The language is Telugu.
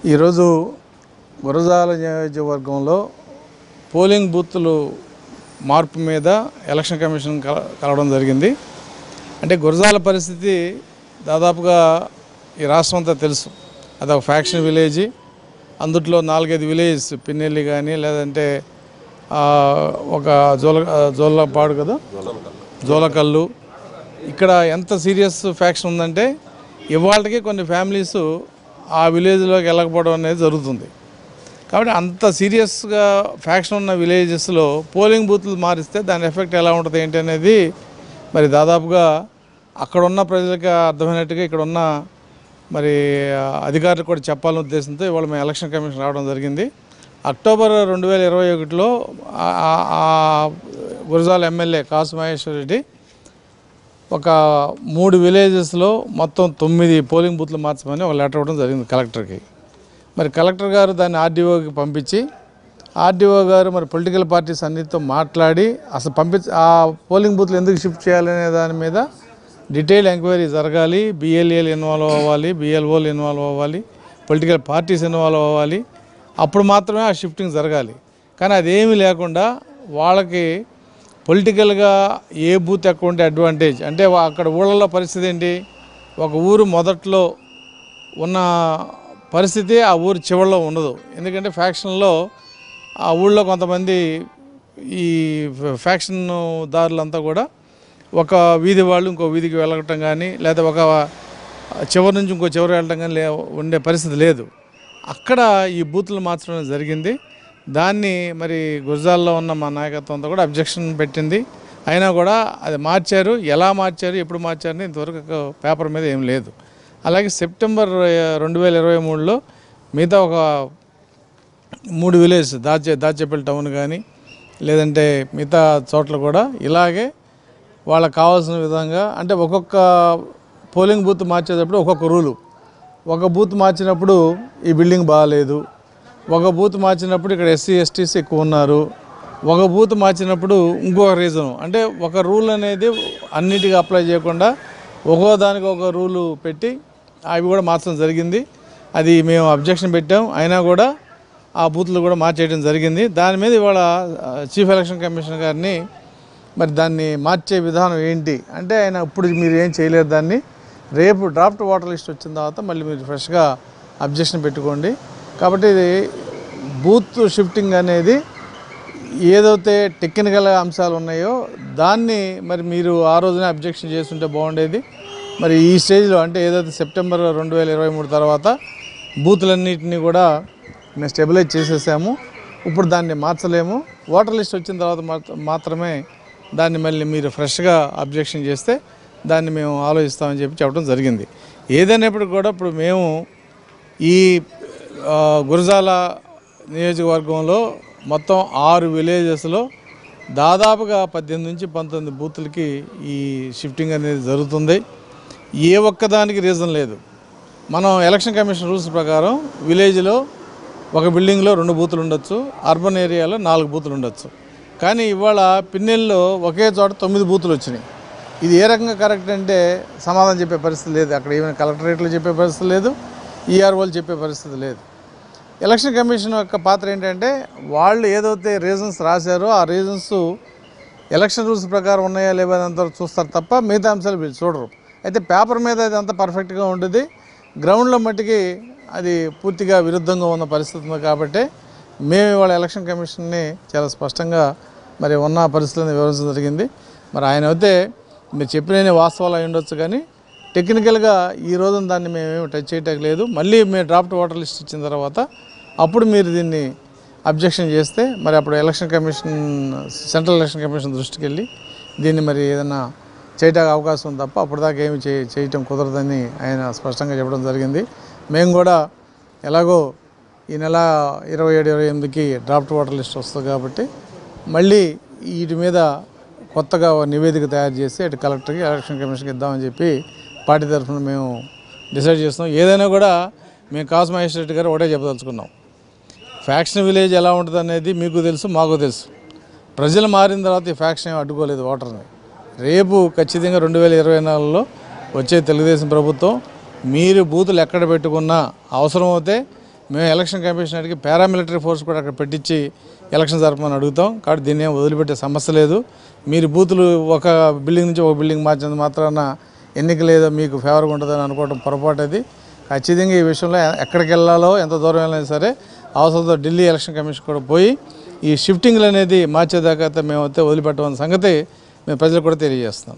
ఈరోజు గురజాల నియోజకవర్గంలో పోలింగ్ బూత్లు మార్పు మీద ఎలక్షన్ కమిషన్ కల కలవడం జరిగింది అంటే గురజాల పరిస్థితి దాదాపుగా ఈ రాష్ట్రం అంతా తెలుసు అదొక ఫ్యాక్షన్ విలేజ్ అందుట్లో నాలుగైదు విలేజ్ పిన్నెల్లి కానీ లేదంటే ఆ, ఒక జోల జోలపాడు కదా జోలకల్లు ఇక్కడ ఎంత సీరియస్ ఫ్యాక్షన్ ఉందంటే ఇవాళకి కొన్ని ఫ్యామిలీస్ ఆ విలేజ్లోకి వెళ్ళకపోవడం అనేది జరుగుతుంది కాబట్టి అంత సీరియస్గా ఫ్యాక్షన్ ఉన్న విలేజెస్లో పోలింగ్ బూత్లు మారిస్తే దాని ఎఫెక్ట్ ఎలా ఉంటుంది ఏంటి అనేది మరి దాదాపుగా అక్కడ ఉన్న ప్రజలకి అర్థమైనట్టుగా ఇక్కడ ఉన్న మరి ఆ, అధికారులకు కూడా చెప్పాలనే ఉద్దేశంతో ఇవాళ మేము ఎలక్షన్ కమిషన్ రావడం జరిగింది అక్టోబర్ రెండు వేల ఇరవై ఒకటిలో ఆ- ఆ- ఆ గురజాల ఎమ్మెల్యే కాసు మహేశ్వర్ రెడ్డి ఒక మూడు విలేజెస్లో మొత్తం తొమ్మిది పోలింగ్ బూత్లు మార్చమని ఒక లెటర్ ఇవ్వడం జరిగింది కలెక్టర్కి మరి కలెక్టర్ గారు దాన్ని ఆర్డీఓకి పంపించి ఆర్డీఓ గారు మరి పొలిటికల్ పార్టీస్ అన్నిటితో మాట్లాడి అసలు పంపించ ఆ పోలింగ్ బూత్లు ఎందుకు షిఫ్ట్ చేయాలనే దాని మీద డీటెయిల్ ఎంక్వైరీ జరగాలి బిఎల్ఏలు ఇన్వాల్వ్ అవ్వాలి బిఎల్ఓలు ఇన్వాల్వ్ అవ్వాలి పొలిటికల్ పార్టీస్ ఇన్వాల్వ్ అవ్వాలి అప్పుడు మాత్రమే ఆ షిఫ్టింగ్ జరగాలి కానీ అదేమీ లేకుండా వాళ్ళకి పొలిటికల్గా ఏ బూత్ ఎక్కువ ఉంటే అడ్వాంటేజ్ అంటే వా- అక్కడ ఊళ్ళలో పరిస్థితి ఏంటి ఒక ఊరు మొదట్లో ఉన్న పరిస్థితి ఆ ఊరు చివరిలో ఉండదు ఎందుకంటే ఫ్యాక్షన్లో ఆ ఊళ్ళో కొంతమంది ఈ ఫ్యాక్షన్ దారులంతా కూడా ఒక వీధి వాళ్ళు ఇంకో వీధికి వెళ్ళటం కానీ లేదా ఒక చివరి నుంచి ఇంకో చివరి వెళ్ళటం కానీ లే ఉండే పరిస్థితి లేదు అక్కడ ఈ బూతులు మార్చడం జరిగింది దాన్ని మరి గుజరాల్లో ఉన్న మా నాయకత్వంతో కూడా అబ్జెక్షన్ పెట్టింది అయినా కూడా అది మార్చారు ఎలా మార్చారు ఎప్పుడు మార్చారని ఇంతవరకు పేపర్ మీద ఏం లేదు అలాగే సెప్టెంబర్ రెండు వేల ఇరవై మూడులో మిగతా ఒక మూడు విలేజ్ దాచే దాచేపల్లి టౌన్ కానీ లేదంటే మిగతా చోట్ల కూడా ఇలాగే వాళ్ళకి కావాల్సిన విధంగా అంటే ఒక్కొక్క పోలింగ్ బూత్ మార్చేటప్పుడు ఒక్కొక్క రూలు ఒక బూత్ మార్చినప్పుడు ఈ బిల్డింగ్ బాగాలేదు ఒక బూత్ మార్చినప్పుడు ఇక్కడ ఎస్సీ ఎస్టీస్ ఎక్కువ ఉన్నారు ఒక బూత్ మార్చినప్పుడు ఇంకొక రీజన్ అంటే ఒక రూల్ అనేది అన్నిటికీ అప్లై చేయకుండా ఒక్కో దానికి ఒక రూలు పెట్టి అవి కూడా మార్చడం జరిగింది అది మేము అబ్జెక్షన్ పెట్టాం అయినా కూడా ఆ బూత్లు కూడా మార్చేయడం జరిగింది దాని మీద ఇవాళ ఆ, చీఫ్ ఎలక్షన్ కమిషనర్ గారిని మరి దాన్ని మార్చే విధానం ఏంటి అంటే ఆయన ఇప్పుడు మీరు ఏం చేయలేరు దాన్ని రేపు డ్రాఫ్ట్ వాటర్ లిస్ట్ వచ్చిన తర్వాత మళ్ళీ మీరు ఫ్రెష్గా అబ్జెక్షన్ పెట్టుకోండి కాబట్టి ఇది బూత్ షిఫ్టింగ్ అనేది ఏదైతే టెక్నికల్ అంశాలు ఉన్నాయో దాన్ని మరి మీరు ఆ రోజునే అబ్జెక్షన్ చేస్తుంటే బాగుండేది మరి ఈ స్టేజ్లో అంటే ఏదైతే సెప్టెంబర్ రెండు వేల ఇరవై మూడు తర్వాత బూతులన్నింటినీ కూడా మేము స్టెబిలైజ్ చేసేసాము ఇప్పుడు దాన్ని మార్చలేము వాటర్ లిస్ట్ వచ్చిన తర్వాత మాత్ర- మాత్రమే దాన్ని మళ్ళీ మీరు ఫ్రెష్గా అబ్జెక్షన్ చేస్తే దాన్ని మేము ఆలోచిస్తామని చెప్పి చెప్పడం జరిగింది ఏదైనప్పటికీ కూడా ఇప్పుడు మేము ఈ ఆ, గురజాల నియోజకవర్గంలో మొత్తం ఆరు విలేజెస్లో దాదాపుగా పద్దెనిమిది నుంచి పంతొమ్మిది బూతులకి ఈ షిఫ్టింగ్ అనేది జరుగుతుంది ఏ ఒక్కదానికి రీజన్ లేదు మనం ఎలక్షన్ కమిషన్ రూల్స్ ప్రకారం విలేజ్లో ఒక బిల్డింగ్లో రెండు బూతులు ఉండొచ్చు అర్బన్ ఏరియాలో నాలుగు బూతులు ఉండొచ్చు కానీ ఇవాళ పిన్నెల్లో ఒకే చోట తొమ్మిది బూతులు వచ్చినాయి ఇది ఏ రకంగా కరెక్ట్ అంటే సమాధానం చెప్పే పరిస్థితి లేదు అక్కడ ఈవెన్ కలెక్టరేట్లు చెప్పే పరిస్థితి లేదు ఈఆర్ఓలు చెప్పే పరిస్థితి లేదు ఎలక్షన్ కమిషన్ యొక్క పాత్ర ఏంటంటే వాళ్ళు ఏదైతే రీజన్స్ రాశారో ఆ రీజన్స్ ఎలక్షన్ రూల్స్ ప్రకారం ఉన్నాయా లేవా అంత చూస్తారు తప్ప మిగతా అంశాలు వీళ్ళు చూడరు అయితే పేపర్ మీద అది అంతా పర్ఫెక్ట్గా ఉంటుంది గ్రౌండ్లో మట్టికి అది పూర్తిగా విరుద్ధంగా ఉన్న పరిస్థితి ఉంది కాబట్టి మేము ఇవాళ ఎలక్షన్ కమిషన్ని చాలా స్పష్టంగా మరి ఉన్న పరిస్థితులను వివరించడం జరిగింది మరి ఆయన అయితే మీరు చెప్పిన వాస్తవాలు అయి ఉండొచ్చు కానీ టెక్నికల్గా ఈ రోజున దాన్ని మేమేమి టచ్ చేయటం లేదు మళ్ళీ మేము డ్రాఫ్ట్ వాటర్ లిస్ట్ ఇచ్చిన తర్వాత అప్పుడు మీరు దీన్ని అబ్జెక్షన్ చేస్తే మరి అప్పుడు election commission central election commission దృష్టికి వెళ్ళి దీన్ని మరి ఏదైనా చేయడానికి అవకాశం ఉంది తప్ప అప్పటిదాకా ఏమి చేయ చేయటం కుదరదని ఆయన స్పష్టంగా చెప్పడం జరిగింది మేము కూడా ఎలాగో ఈ నెల ఇరవై ఏడు ఇరవై ఎనిమిదికి డ్రాఫ్ట్ వాటర్ లిస్ట్ వస్తుంది కాబట్టి మళ్ళీ వీటి మీద కొత్తగా ఒక నివేదిక తయారు చేసి అటు కలెక్టర్కి ఎలక్షన్ కమిషన్కి ఇద్దామని చెప్పి పార్టీ తరఫున మేము డిసైడ్ చేస్తున్నాం ఏదైనా కూడా మేము కాసు మహేశ్వర రెడ్డి గారు ఒకటే చెప్పదలుచుకున్నాం ఫ్యాక్షన్ విలేజ్ ఎలా ఉంటుంది అనేది మీకు తెలుసు మాకు తెలుసు ప్రజలు మారిన తర్వాత ఈ ఫ్యాక్షన్ ఏం అడ్డుకోలేదు ఓటర్ని రేపు ఖచ్చితంగా రెండు వేల ఇరవై నాలుగులో వచ్చే తెలుగుదేశం ప్రభుత్వం మీరు బూతులు ఎక్కడ పెట్టుకున్నా అవసరమైతే మేము ఎలక్షన్ కమిషనర్కి పారామిలిటరీ ఫోర్స్ కూడా అక్కడ పెట్టించి ఎలక్షన్ జరపమని అడుగుతాం కాబట్టి దీన్ని ఏం వదిలిపెట్టే సమస్య లేదు మీరు బూతులు ఒక బిల్డింగ్ నుంచి ఒక బిల్డింగ్ మార్చినంత మాత్రాన ఎన్నిక లేదో మీకు ఫేవర్గా ఉంటుందని అనుకోవడం పొరపాటు అది ఖచ్చితంగా ఈ విషయంలో ఎక్కడికి వెళ్ళాలో ఎంత దూరం వెళ్ళినా సరే అవసరంతో ఢిల్లీ ఎలక్షన్ కమిషన్ కూడా పోయి ఈ షిఫ్టింగ్లు అనేది మార్చేదాకా అయితే మేమైతే వదిలిపెట్టమన్న సంగతి మేము ప్రజలకు కూడా తెలియజేస్తున్నాం